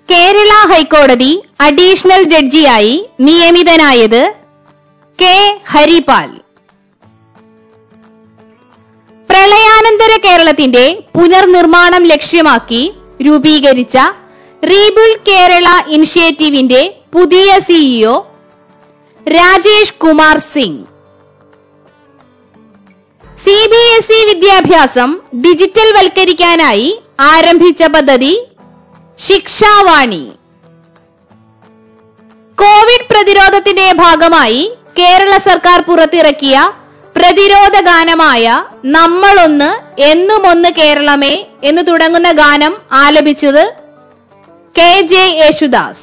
കേരള ഹൈക്കോടതി അഡീഷണൽ ജഡ്ജിയായി നിയമിതനായത് കെ ഹരിപാൽ പ്രളയാനന്തര കേരളത്തിന്റെ പുനർനിർമ്മാണം ലക്ഷ്യമാക്കി രൂപീകരിച്ച റീബിൽഡ് കേരള ഇനിഷ്യേറ്റീവിന്റെ പുതിയ CEO Rajesh Kumar Singh C B S E വിദ്യാഭ്യാസം ഡിജിറ്റൽ വൽക്കരിക്കാനായി ആരംഭിച്ച പദ്ധതി ശിക്ഷാവാണി കോവിഡ് പ്രതിരോധത്തിന്റെ ഭാഗമായി കേരള സർക്കാർ പുറത്തിറക്കിയ പ്രതിരോധ ഗാനമായ നമ്മളൊന്ന് എന്നും ഒന്ന് കേരളമേ എന്ന് തുടങ്ങുന്ന ഗാനം ആലപിച്ചത് കെ ജെ യേശുദാസ്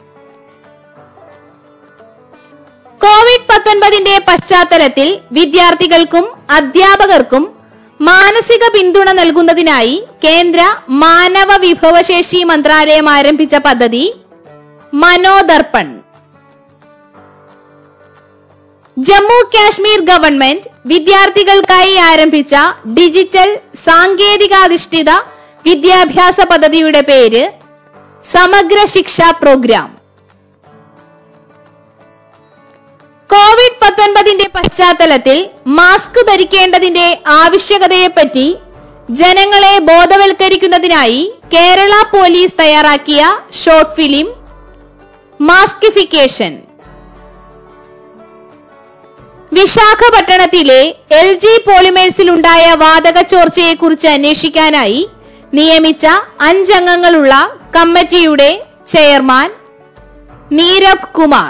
കോവിഡ് പത്തൊൻപതിന്റെ പശ്ചാത്തലത്തിൽ വിദ്യാർത്ഥികൾക്കും അധ്യാപകർക്കും മാനസിക പിന്തുണ നൽകുന്നതിനായി കേന്ദ്ര മാനവ വിഭവശേഷി മന്ത്രാലയം ആരംഭിച്ച പദ്ധതി മനോദർപ്പൺ ജമ്മു കാശ്മീർ ഗവൺമെന്റ് വിദ്യാർത്ഥികൾക്കായി ആരംഭിച്ച ഡിജിറ്റൽ സാങ്കേതികാധിഷ്ഠിത വിദ്യാഭ്യാസ പദ്ധതിയുടെ പേര് സമഗ്ര ശിക്ഷ പ്രോഗ്രാം കോവിഡ് പത്തൊൻപതിന്റെ പശ്ചാത്തലത്തിൽ മാസ്ക് ധരിക്കേണ്ടതിന്റെ ആവശ്യകതയെപ്പറ്റി ജനങ്ങളെ ബോധവൽക്കരിക്കുന്നതിനായി കേരള പോലീസ് തയ്യാറാക്കിയ ഷോർട്ട് ഫിലിം മാസ്കിഫിക്കേഷൻ വിശാഖപട്ടണത്തിലെ എൽ ജി പോളിമേഴ്സിലുണ്ടായ വാതക ചോർച്ചയെക്കുറിച്ച് അന്വേഷിക്കാനായി നിയമിച്ച അഞ്ചംഗങ്ങളുള്ള കമ്മിറ്റിയുടെ ചെയർമാൻ നീരബ് കുമാർ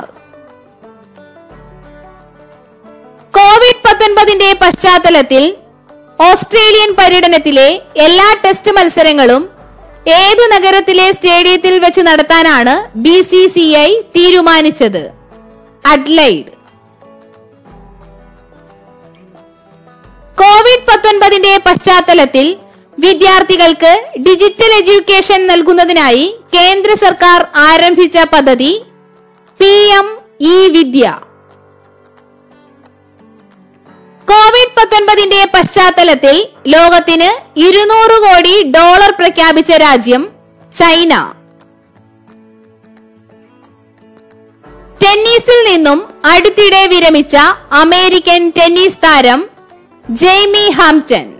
കോവിഡ് പത്തൊൻപതിന്റെ പശ്ചാത്തലത്തിൽ ഓസ്ട്രേലിയൻ പര്യടനത്തിലെ എല്ലാ ടെസ്റ്റ് മത്സരങ്ങളും ഏത് നഗരത്തിലെ സ്റ്റേഡിയത്തിൽ വെച്ച് നടത്താനാണ് ബി സി സി ഐ തീരുമാനിച്ചത് അഡ്ലൈഡ് കോവിഡ് പത്തൊൻപതിന്റെ പശ്ചാത്തലത്തിൽ വിദ്യാർത്ഥികൾക്ക് ഡിജിറ്റൽ എഡ്യൂക്കേഷൻ നൽകുന്നതിനായി കേന്ദ്ര സർക്കാർ ആരംഭിച്ച പദ്ധതി P M E Vidya Covid പത്തൊൻപതിന്റെ പശ്ചാത്തലത്തിൽ ലോകത്തിന് ഇരുന്നൂറ് കോടി ഡോളർ പ്രഖ്യാപിച്ച രാജ്യം ചൈന ടെന്നീസിൽ നിന്നും അടുത്തിടെ വിരമിച്ച അമേരിക്കൻ ടെന്നീസ് താരം ജെയ്മി ഹാംപ്റ്റൺ